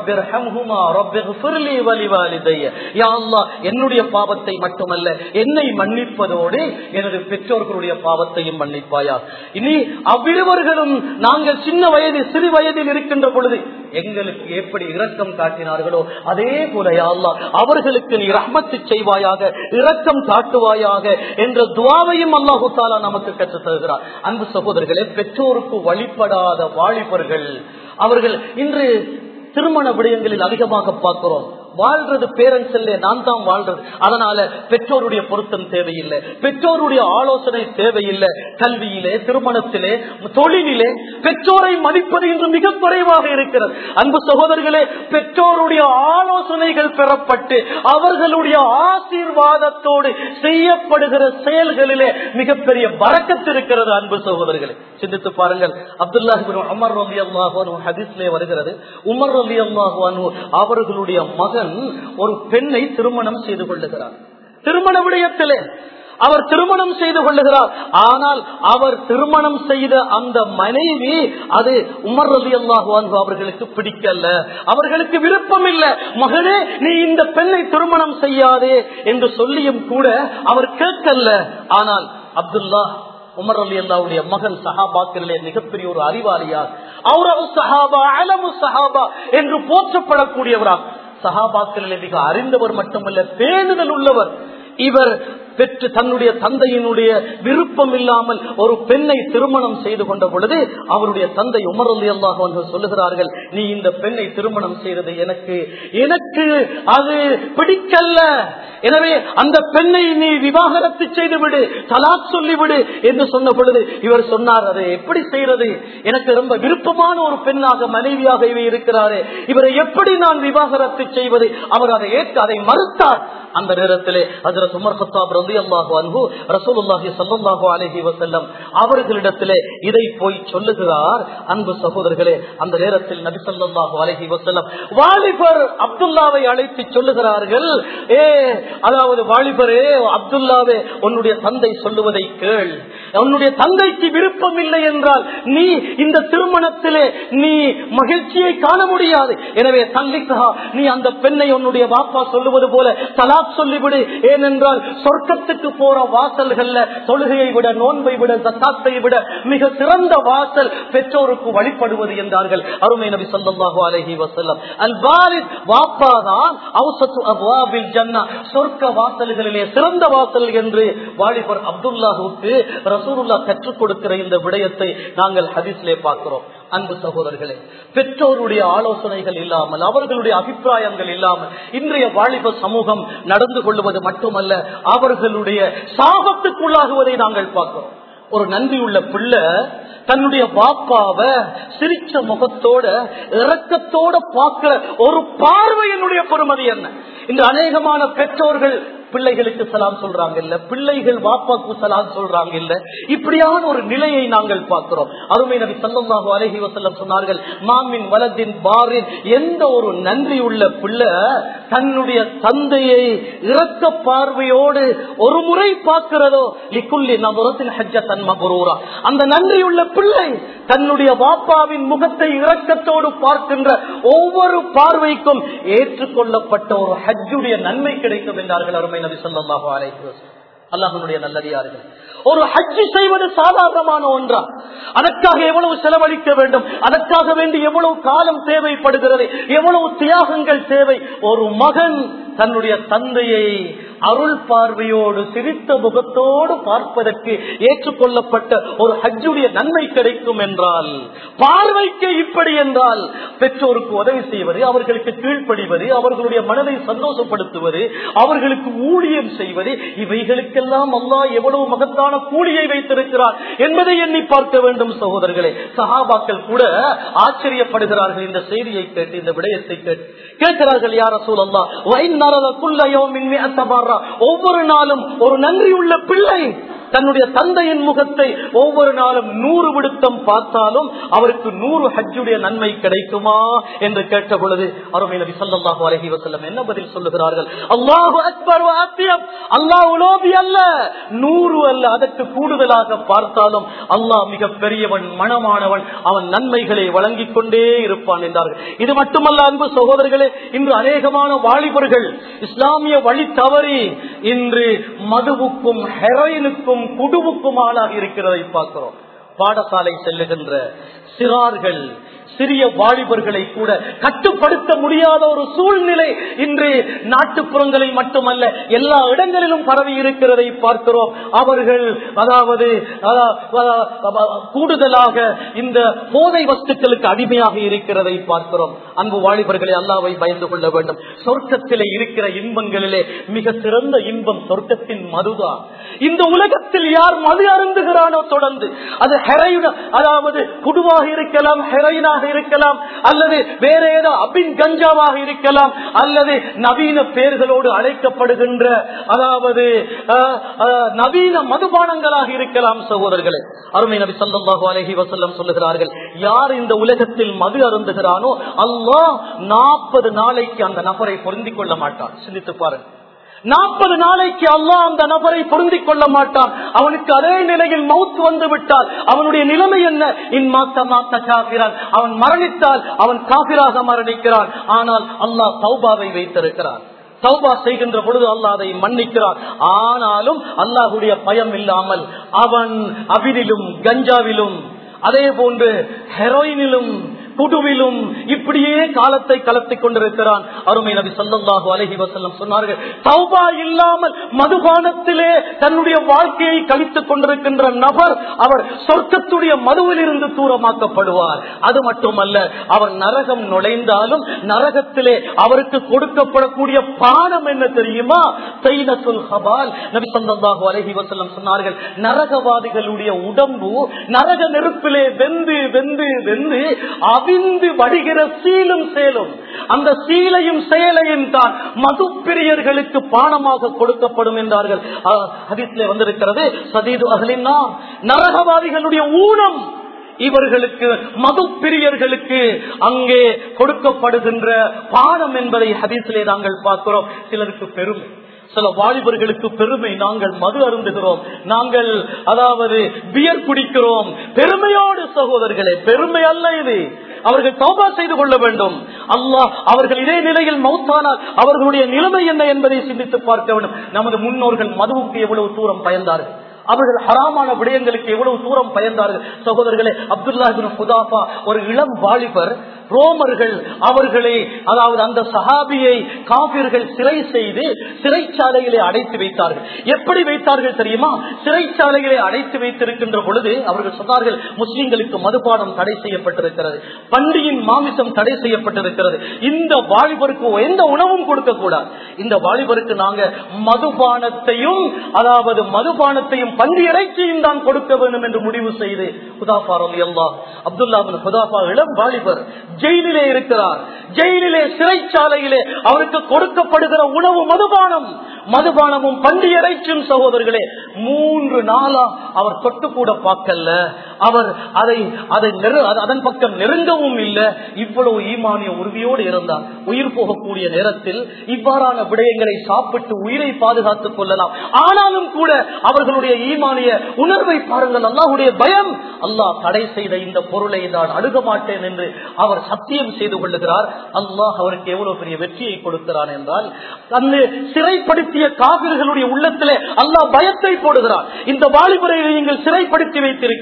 என்னுடைய பாவத்தை மட்டுமல்ல என்னை மன்னிப்பதோடு எனது பெற்றோர்களுடைய பாவத்தையும் மன்னிப்பாயா இனி அவ்விருவர்களும் நாங்கள் சின்ன வயது சிறு வயதில் இருக்கின்ற பொழுது எங்களுக்கு எப்படி இரக்கம் காட்டினார்களோ அதே போல யாழ்லா அவர்களுக்கு நீ ரஹ்மத்து செய்வாயாக இரக்கம் காட்டுவாயாக என்ற துவாவையும் அல்லாஹு தாலா நமக்கு கற்றுத் தருகிறார் அன்பு சகோதரர்களே பெற்றோருக்கு வழிபடாத வாலிபர்கள் அவர்கள் இன்று திருமண விடயங்களில் அதிகமாக பார்க்கிறோம் வாழ்றது பேரண்ட்ஸ் இல்ல நான் தான் வாழ்றது அதனால பெற்றோருடைய பொருத்தம் தேவையில்லை பெற்றோருடைய ஆலோசனை தேவையில்லை கல்வியிலே திருமணத்திலே தொழிலிலே பெற்றோரை மதிப்பது இன்று மிக குறைவாக இருக்கிறது அன்பு சகோதரர்களே பெற்றோருடைய ஆலோசனைகள் பெறப்பட்டு அவர்களுடைய ஆசீர்வாதத்தோடு செய்யப்படுகிற செயல்களிலே மிகப்பெரிய வரக்கத்து இருக்கிறது அன்பு சகோதரர்களே சிந்தித்து பாருங்கள் அப்துல்லாஹி உமர் ரலி அல்லாஹு ஹதீஸ்லே வருகிறது உமர் ரலி அல்லாஹு அவர்களுடைய மகன் ஒரு பெண்ணை திருமணம் செய்து கொள்ளுகிறார் திருமண விடயத்திலே அவர் திருமணம் செய்து கொள்ளுகிறார் ஆனால் அவர் திருமணம் செய்த அந்த மனைவி அது உமர் ரவி அல்லாஹு அவர்களுக்கு பிடிக்கல அவர்களுக்கு விருப்பம் இல்லை மகனே நீ இந்த பெண்ணை திருமணம் செய்யாதே என்று சொல்லியும் கூட அவர் கேட்கல ஆனால் அப்துல்லா உமர் அலி அல்லாவுடைய மகன் சஹாபாக்களிலே மிகப்பெரிய ஒரு அறிவாளியார் அவுரவு சஹாபா அலமு சஹாபா என்று போற்றப்படக்கூடியவரார் சஹாபாக்களிலே மிக அறிந்தவர் மட்டுமல்ல பேணுதல் உள்ளவர் இவர் பெற்று தன்னுடைய தந்தையினுடைய விருப்பம் இல்லாமல் ஒரு பெண்ணை திருமணம் செய்து கொண்ட பொழுது அவருடைய தந்தை உமர் அலி அல்லாஹ் சொல்லுகிறார்கள் நீ இந்த பெண்ணை திருமணம் செய்தது எனக்கு எனக்கு அது பிடிக்கல்ல எனவே அந்த பெண்ணை நீ விவாகரத்து செய்து விடு தலாக் சொல்லிவிடு என்று சொன்ன பொழுது இவர் சொன்னார் அதை எப்படி செய்யறது எனக்கு ரொம்ப விருப்பமான ஒரு பெண்ணாக மனைவியாக இவை இருக்கிறாரே இவரை எப்படி நான் விவாகரத்து செய்வது அவர் அதை ஏற்று அதை மறுத்தார் அந்த நேரத்திலே அதில் உமர் ஹத்தாப் ரதி அல்லாஹு அன்பு ரசூலுல்லாஹி சல்லாஹு அலஹி வசல்லம் அவர்களிடத்திலே இதை போய் சொல்லுகிறார் அன்பு சகோதரர்களே அந்த நேரத்தில் நபி சொல்லாஹு அலஹி வசல்லம் வாலிபர் அப்துல்லாவை அழைத்து சொல்லுகிறார்கள் ஏ அதாவது வாலிபரே அப்துல்லாவே உன்னுடைய தந்தை சொல்லுவதை கேள் உன்னுடைய தந்தைக்கு விருப்பம் இல்லை என்றால் நீ இந்த திருமணத்திலே நீ மகிழ்ச்சியை காண முடியாது எனவே தள்ளிக்கா நீ அந்த பெண்ணை உன்னுடைய வாப்பா சொல்லுவது போல தலாக் சொல்லிவிடு ஏனென்றால் சொர்க்கத்துக்கு போற வாசல்கள்ல தொழுகையை விட நோன்பை விட சத்தாத்தை விட மிக சிறந்த வாசல் பெற்றோருக்கு வழிபடுவது என்றார்கள் அருமை நபி சொல்லாஹு அலஹி வசல்லம் அல் பாரித் வாப்பா தான் ஜன்னா சொர்க்க வாசல்களிலே சிறந்த வாசல் என்று வாலிபர் அப்துல்லாஹுக்கு ரசூருல்லா கற்றுக் கொடுக்கிற இந்த விடயத்தை நாங்கள் ஹதீஸ்லே பார்க்கிறோம் அன்பு சகோதரர்களே பெற்றோருடைய ஆலோசனைகள் இல்லாமல் அவர்களுடைய அபிப்பிராயங்கள் இல்லாமல் இன்றைய வாலிப சமூகம் நடந்து கொள்வது மட்டுமல்ல அவர்களுடைய சாபத்துக்குள்ளாகுவதை நாங்கள் பார்க்கிறோம் ஒரு நன்றியுள்ள பிள்ளை தன்னுடைய பாப்பாவ சிரிச்ச முகத்தோட இறக்கத்தோட பார்க்கிற ஒரு பார்வையினுடைய பொறுமதி என்ன இந்த அநேகமான பெற்றோர்கள் பிள்ளைகளுக்கு சலாம் சொல்றாங்க இல்ல பிள்ளைகள் வாப்பாக்கு சலாம் சொல்றாங்க இல்ல இப்படியான ஒரு நிலையை நாங்கள் பார்க்கிறோம் அருமை நபி சல்லாஹூ அலஹி வசல்லம் சொன்னார்கள் மாமின் வலதின் பாரின் எந்த ஒரு நன்றி உள்ள பிள்ளை தன்னுடைய தந்தையை இறக்க பார்வையோடு ஒரு முறை பார்க்கிறதோ லிக்குள்ளி நபுரத்தின் ஹஜ்ஜ தன்ம குரூரா அந்த நன்றியுள்ள பிள்ளை தன்னுடைய வாப்பாவின் முகத்தை இரக்கத்தோடு பார்க்கின்ற ஒவ்வொரு பார்வைக்கும் ஏற்றுக்கொள்ளப்பட்ட ஒரு ஹஜ்ஜுடைய நன்மை கிடைக்கும் என்றார்கள் அருமை நபி சொல்லாஹு அலைஹி அல்லாஹனுடைய நல்லடியார்கள் ஒரு ஹஜ்ஜி செய்வது சாதாரணமான ஒன்றா அதற்காக எவ்வளவு செலவழிக்க வேண்டும் அதற்காக வேண்டி எவ்வளவு காலம் தேவைப்படுகிறது எவ்வளவு தியாகங்கள் தேவை ஒரு மகன் தன்னுடைய தந்தையை அருள் பார்வையோடு சிரித்த முகத்தோடு பார்ப்பதற்கு ஏற்றுக்கொள்ளப்பட்ட ஒரு ஹஜ்ஜுடைய நன்மை கிடைக்கும் என்றால் பார்வைக்கு இப்படி என்றால் பெற்றோருக்கு உதவி செய்வது அவர்களுக்கு கீழ்ப்படிவது அவர்களுடைய மனதை சந்தோஷப்படுத்துவது அவர்களுக்கு ஊழியம் செய்வது இவைகளுக்கெல்லாம் அல்லா எவ்வளவு மகத்தான கூலியை வைத்திருக்கிறார் என்பதை எண்ணி பார்க்க வேண்டும் சகோதரர்களே சஹாபாக்கள் கூட ஆச்சரியப்படுகிறார்கள் இந்த செய்தியை கேட்டு இந்த விடயத்தை கேட்டு கேட்கிறார்கள் யார சூழல்லா ஒவ்வொரு நாளும் ஒரு நன்றி உள்ள பிள்ளை தன்னுடைய தந்தையின் முகத்தை ஒவ்வொரு நாளும் நூறு விடுத்தம் பார்த்தாலும் அவருக்கு நூறு ஹஜ்ஜுடைய நன்மை கிடைக்குமா என்று கேட்ட பொழுது அருமை நபி சொல்லாஹு அலஹி வசல்லம் என்ன பதில் சொல்லுகிறார்கள் அல்லாஹு அக்பர் அல்லாஹ் உலோபி அல்ல நூறு அல்ல அதற்கு கூடுதலாக பார்த்தாலும் அல்லாஹ் மிக பெரியவன் மனமானவன் அவன் நன்மைகளை வழங்கிக் கொண்டே இருப்பான் என்றார்கள் இது மட்டுமல்ல அன்பு சகோதரர்களே இன்று அநேகமான வாலிபர்கள் இஸ்லாமிய வழி தவறி இன்று மதுவுக்கும் ஹெரோயினுக்கும் குடுவுக்கும் ஆளாக இருக்கிறதை பார்க்கிறோம் பாடசாலை செல்லுகின்ற சிறார்கள் சிறிய வாலிபர்களை கூட கட்டுப்படுத்த முடியாத ஒரு சூழ்நிலை இன்று நாட்டுப்புறங்களில் மட்டுமல்ல எல்லா இடங்களிலும் பரவி இருக்கிறதை பார்க்கிறோம் அவர்கள் அதாவது கூடுதலாக இந்த போதை வஸ்துக்களுக்கு அடிமையாக இருக்கிறதை பார்க்கிறோம் அன்பு வாலிபர்களை அல்லாவை பயந்து கொள்ள வேண்டும் சொர்க்கத்திலே இருக்கிற இன்பங்களிலே மிக சிறந்த இன்பம் சொர்க்கத்தின் மதுதான் இந்த உலகத்தில் யார் மது அருந்துகிறானோ தொடர்ந்து அது ஹெரைன அதாவது குடுவாக இருக்கலாம் ஹெரைனாக இருக்கலாம் அல்லது வேற ஏதோ அபின் கஞ்சாவாக இருக்கலாம் அல்லது நவீன பெயர்களோடு அழைக்கப்படுகின்ற அதாவது நவீன மதுபானங்களாக இருக்கலாம் சகோதரர்களே அருமை நபி சொல்லாஹு அலஹி வசல்லம் சொல்லுகிறார்கள் யார் இந்த உலகத்தில் மது அருந்துகிறானோ அல்லாஹ் நாற்பது நாளைக்கு அந்த நபரை பொருந்திக் கொள்ள மாட்டான் சிந்தித்து பாருங்க நாற்பது நாளைக்கு அல்லாஹ் அந்த நபரை பொருந்திக் கொள்ள மாட்டான் அவனுக்கு அதே நிலையில் மவுத் வந்து விட்டால் அவனுடைய நிலைமை என்ன இன்மாத்தான் அவன் மரணித்தால் அவன் காபிராக மரணிக்கிறான் ஆனால் அல்லாஹ் சௌபாவை வைத்திருக்கிறான் சௌபா செய்கின்ற பொழுது அல்லாஹ் அதை மன்னிக்கிறான் ஆனாலும் அல்லாஹுடைய பயம் இல்லாமல் அவன் அபிரிலும் கஞ்சாவிலும் அதே போன்று ஹெரோயினிலும் குடுவிலும் இப்படியே காலத்தை கலத்திக் கொண்டிருக்கிறான் அருமை நபி சொல்லல்லாஹு அலஹி வசல்லம் சொன்னார்கள் தௌபா இல்லாமல் மதுபானத்திலே தன்னுடைய வாழ்க்கையை கழித்துக் கொண்டிருக்கின்ற நபர் அவர் சொர்க்கத்துடைய மதுவில் இருந்து தூரமாக்கப்படுவார் அது மட்டுமல்ல அவர் நரகம் நுழைந்தாலும் நரகத்திலே அவருக்கு கொடுக்கப்படக்கூடிய பானம் என்ன தெரியுமா சைனத்துல் ஹபால் நபி சொல்லல்லாஹு அலஹி வசல்லம் சொன்னார்கள் நரகவாதிகளுடைய உடம்பு நரக நெருப்பிலே வெந்து வெந்து வெந்து அவிந்து வடிகிற சீலும் சேலும் அந்த சீலையும் செயலையும் தான் மது பிரியர்களுக்கு பானமாக கொடுக்கப்படும் என்றார்கள் ஹதீஸ்ல வந்திருக்கிறது சதீது அகலினா நரகவாதிகளுடைய ஊனம் இவர்களுக்கு மது பிரியர்களுக்கு அங்கே கொடுக்கப்படுகின்ற பானம் என்பதை ஹதீசிலே நாங்கள் பார்க்கிறோம் சிலருக்கு பெருமை சில வாலிபர்களுக்கு பெருமை நாங்கள் மது அருந்துகிறோம் நாங்கள் அதாவது பியர் குடிக்கிறோம் பெருமையோடு சகோதரர்களே பெருமை அல்ல இது அவர்கள் தௌபா செய்து கொள்ள வேண்டும் அல்லாஹ் அவர்கள் இதே நிலையில் மௌத்தானால் அவர்களுடைய நிலைமை என்ன என்பதை சிந்தித்து பார்க்க வேண்டும் நமது முன்னோர்கள் மதுவுக்கு எவ்வளவு தூரம் பயந்தார்கள் அவர்கள் ஹராமான விடயங்களுக்கு எவ்வளவு தூரம் பயந்தார்கள் சகோதரர்களே அப்துல்லா ஹுதாஃபா ஒரு இளம் வாலிபர் ரோமர்கள் அவர்களை அதாவது அந்த சஹாபியை காபிர்கள் சிறை செய்து சிறைச்சாலையிலே அடைத்து வைத்தார்கள் எப்படி வைத்தார்கள் தெரியுமா சிறைச்சாலையிலே அடைத்து வைத்திருக்கின்ற பொழுது அவர்கள் சொன்னார்கள் முஸ்லிம்களுக்கு மதுபானம் தடை செய்யப்பட்டிருக்கிறது பண்டியின் மாமிசம் தடை செய்யப்பட்டிருக்கிறது இந்த வாலிபருக்கு எந்த உணவும் கொடுக்க கூடாது இந்த வாலிபருக்கு நாங்க மதுபானத்தையும் அதாவது மதுபானத்தையும் பன்றி இறைச்சியும் தான் கொடுக்க வேண்டும் என்று முடிவு செய்து ஹுதாஃபா ரலி அல்லாஹ் அப்துல்லா ஹுதாஃபா இளம் வாலிபர் ஜெயிலிலே இருக்கிறார் ஜெயிலிலே சிறைச்சாலையிலே அவருக்கு கொடுக்கப்படுகிற உணவு மதுபானம் மதுபானமும் பண்டி இறைச்சும் சகோதரர்களே மூன்று நாளா அவர் தொட்டு கூட பார்க்கல அவர் அதை அதை அதன் பக்கம் நெருங்கவும் இல்லை இவ்வளவு ஈமானிய உறுதியோடு இருந்தார் உயிர் போகக்கூடிய நேரத்தில் இவ்வாறான விடயங்களை சாப்பிட்டு உயிரை பாதுகாத்துக் கொள்ளலாம் ஆனாலும் கூட அவர்களுடைய ஈமானிய உணர்வை பாருங்கள் அல்லாஹுடைய பயம் அல்லாஹ் தடை செய்த இந்த பொருளை நான் அணுக மாட்டேன் என்று அவர் சத்தியம் செய்து கொள்ளுகிறார் அல்லாஹ் அவருக்கு எவ்வளவு பெரிய வெற்றியை கொடுக்கிறான் என்றால் அந்த சிறைப்படுத்திய காவிர்களுடைய உள்ளத்திலே அல்லாஹ் பயத்தை போடுகிறார் இந்த வாலிபரை நீங்கள் சிறைப்படுத்தி வைத்திருக்கிறீர்கள்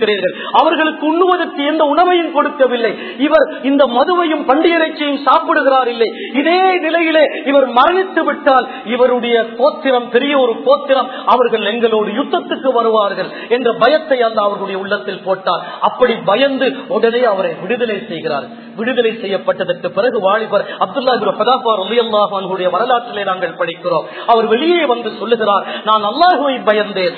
அவர்களுக்கு உண்ணுவதற்கு எந்த உணவையும் கொடுக்கவில்லை இவர் இந்த மதுவையும் பண்டிகைச்சையும் சாப்பிடுகிறார் இல்லை இதே நிலையிலே இவர் மரணித்து விட்டால் இவருடைய கோத்திரம் பெரிய ஒரு கோத்திரம் அவர்கள் எங்களோடு யுத்தத்துக்கு வருவார்கள் என்ற பயத்தை அல்ல அவர்களுடைய உள்ளத்தில் போட்டார் அப்படி பயந்து உடனே அவரை விடுதலை செய்கிறார் விடுதலை செய்யப்பட்டதற்கு பிறகு வாலிபர் அப்துல்லா அவர்களுடைய வரலாற்றிலே நாங்கள் படிக்கிறோம் அவர் வெளியே வந்து சொல்லுகிறார் நான் அல்லாஹுவை பயந்தேன்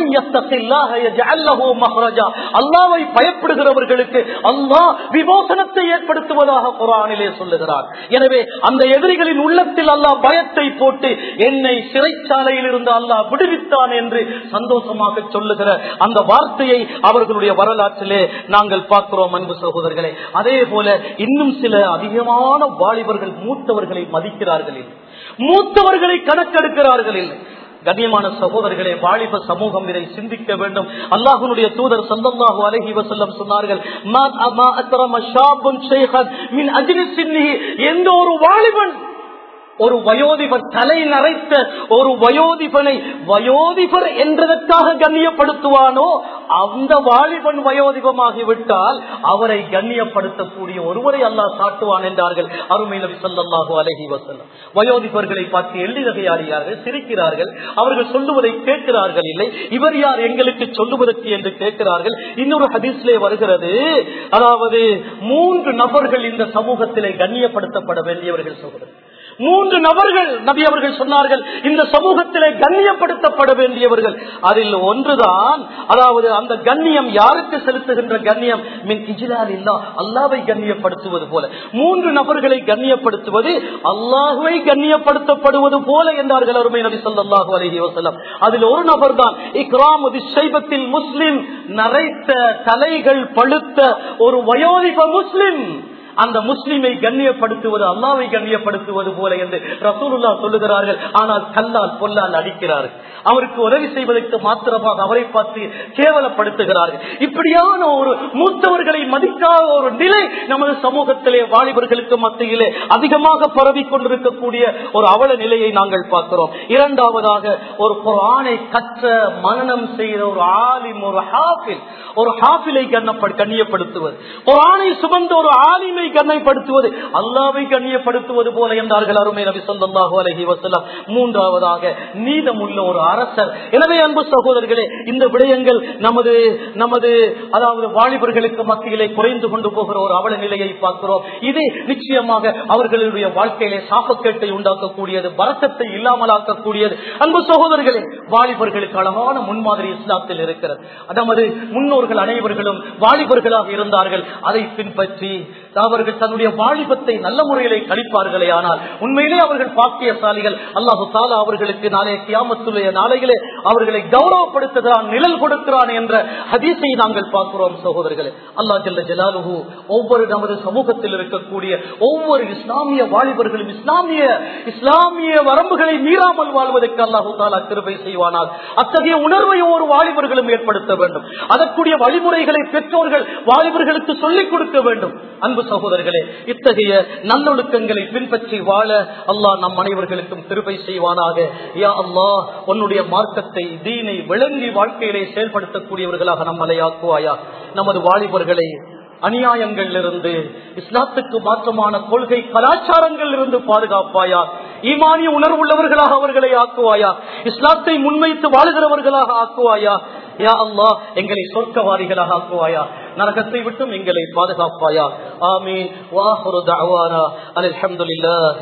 அல்லாவை பயப்படுகிறவர்களுக்கு அல்லாஹ் விமோசனத்தை ஏற்படுத்துவதாக குரானிலே சொல்லுகிறார் எனவே அந்த எதிரிகளின் உள்ளத்தில் அல்லாஹ் பயத்தை போட்டு என்னை சிறைச்சாலையில் இருந்து அல்லாஹ் விடுவித்தான் என்று சந்தோஷமாக சொல்லுகிற அந்த வார்த்தையை அவர்களுடைய வரலாற்றிலே நாங்கள் பார்க்கிறோம் அன்பு சகோதரர்களே அதே போல இன்னும் சில அதிகமான வாலிபர்கள் மூத்தவர்களை மதிக்கிறார்கள் இல்லை. மூத்தவர்களை கணக்கெடுக்கிறார்கள் இல்லை கண்ணியமான சகோதரர்களே வாலிப சமூகம் இதை சிந்திக்க வேண்டும் அல்லாஹனுடைய தூதர் சந்தல்லாஹு அலஹி வசல்லம் சொன்னார்கள் "மா- மா அக்ரம ஷாபுன் ஷைஹன் மின் அஜ்ரி சின்னிஹி." எந்த ஒரு வாலிபன் ஒரு வயோதிபர் தலை நரைத்த ஒரு வயோதிபனை வயோதிபர் என்றதற்காக கண்ணியப்படுத்துவானோ அந்த வாலிபன் வயோதிபமாகிவிட்டால் அவரை கண்ணியப்படுத்தக்கூடிய ஒருவரை அல்லாஹ் சாட்டுவான் என்றார்கள் அருமை நபி ஸல்லல்லாஹு அலைஹி வஸல்லம் வயோதிபர்களை பார்த்து எள்ளி நகையாடுகிறார்கள் சிரிக்கிறார்கள் அவர்கள் சொல்லுவதை கேட்கிறார்கள் இல்லை இவர் யார் எங்களுக்கு சொல்லுவதற்கு என்று கேட்கிறார்கள் இன்னொரு ஹதீஸ்லே வருகிறது அதாவது மூன்று நபர்கள் இந்த சமூகத்திலே கண்ணியப்படுத்தப்பட வேண்டியவர்கள் சொல்கிறது மூன்று நபர்கள் நபி அவர்கள் சொன்னார்கள் இந்த சமூகத்திலே கண்ணியப்படுத்தப்பட வேண்டியவர்கள் அதில் ஒன்றுதான் அதாவது அந்த கண்ணியம் யாருக்கு செலுத்துகின்ற கண்ணியம் மின் இஜிலால் இல்லா அல்லாவை கண்ணியப்படுத்துவது போல மூன்று நபர்களை கண்ணியப்படுத்துவது அல்லாஹுவை கண்ணியப்படுத்தப்படுவது போல என்றார்கள் அருமை நபி சொல்லாஹு அலஹி வசல்லம் அதில் ஒரு நபர் தான் இக்ராமுதி சைபத்தில் முஸ்லிம் நரைத்த தலைகள் பழுத்த ஒரு வயோதிப முஸ்லிம் அந்த முஸ்லிமை கண்ணியப்படுத்துவது அல்லாவை கண்ணியப்படுத்துவது போல என்று ரசூலுல்லா சொல்லுகிறார்கள் ஆனால் கல்லால் பொல்லால் அடிக்கிறார்கள் அவருக்கு உதவி செய்வதற்கு மாத்திரமாக அவரை பார்த்து கேவலப்படுத்துகிறார்கள் இப்படியான ஒரு மூத்தவர்களை மதிக்காத ஒரு நிலை நமது சமூகத்திலே வாலிபர்களுக்கு மத்தியிலே அதிகமாக பரவி கொண்டிருக்கக்கூடிய ஒரு அவல நிலையை நாங்கள் பார்க்கிறோம் இரண்டாவதாக ஒரு குரானை கற்ற மனநம் செய்த ஒரு ஆலிம் ஒரு ஹாஃபில் ஒரு ஹாஃபிலை கண்ணப்ப கண்ணியப்படுத்துவது ஒரு ஆணை சுமந்த ஒரு ஆலிமை கண்ணைப்படுத்துவது அல்லாவை கண்ணியப்படுத்துவது போல என்றார்கள் அருமை நபி சொல்லாஹு அலஹி வசல்லாம் மூன்றாவதாக நீதமுள்ள ஒரு அரசர் எனவே அன்பு சகோதரர்களே இந்த விடயங்கள் நமது நமது அதாவது வாலிபர்களுக்கு மத்தியிலே குறைந்து கொண்டு போகிற ஒரு அவல நிலையை பார்க்கிறோம் இது நிச்சயமாக அவர்களுடைய வாழ்க்கையிலே சாப்பக்கேட்டை உண்டாக்கக்கூடியது பரக்கத்தை இல்லாமலாக்கக்கூடியது அன்பு சகோதரர்களே வாலிபர்களுக்கு அழகான முன்மாதிரி இஸ்லாத்தில் இருக்கிறது நமது முன்னோர்கள் அனைவர்களும் வாலிபர்களாக இருந்தார்கள் அதை பின்பற்றி அவர்கள் தன்னுடைய வாலிபத்தை நல்ல முறையிலே கழிப்பார்களே ஆனால் உண்மையிலே அவர்கள் பாக்கியசாலிகள் அல்லாஹு தாலா அவர்களுக்கு நாளைய கியாமத்துடைய நாளைகளே அவர்களை கௌரவப்படுத்துகிறான் நிழல் கொடுக்கிறான் என்ற ஹதீஸை நாங்கள் பார்க்கிறோம் சகோதரர்களே அல்லாஹ் ஜல்ல ஜலாலுஹு ஒவ்வொரு நமது சமூகத்தில் இருக்கக்கூடிய ஒவ்வொரு இஸ்லாமிய வாலிபர்களும் இஸ்லாமிய இஸ்லாமிய வரம்புகளை மீறாமல் வாழ்வதற்கு அல்லாஹு தாலா கிருபை செய்வானால் அத்தகைய உணர்வை ஒவ்வொரு வாலிபர்களும் ஏற்படுத்த வேண்டும் அதற்குரிய வழிமுறைகளை பெற்றோர்கள் வாலிபர்களுக்கு சொல்லிக் கொடுக்க வேண்டும் அன்பு சகோதரர்களே இத்தகைய நல்லொழுக்கங்களை பின்பற்றி வாழ அல்லாஹ் நம் அனைவர்களுக்கும் திருப்பை செய்வானாக யா அல்லாஹ் உன்னுடைய மார்க்கத்தை தீனை விளங்கி வாழ்க்கையிலே செயல்படுத்தக்கூடியவர்களாக நம்மளை ஆக்குவாயா நமது வாலிபர்களை அநியாயங்களிலிருந்து இஸ்லாத்துக்கு மாற்றமான கொள்கை கலாச்சாரங்கள் இருந்து பாதுகாப்பாயா ஈமானிய உணர்வுள்ளவர்களாக அவர்களை ஆக்குவாயா இஸ்லாத்தை முன்வைத்து வாழுகிறவர்களாக ஆக்குவாயா யா அல்லா எங்களை சொர்க்கவாதிகளாக ஆக்குவாயா நரகத்தை விட்டும் எங்களை பாதுகாப்பாயா ஆமீன் வாஹுரு தஅவானா அல்ஹம்துலில்லாஹ்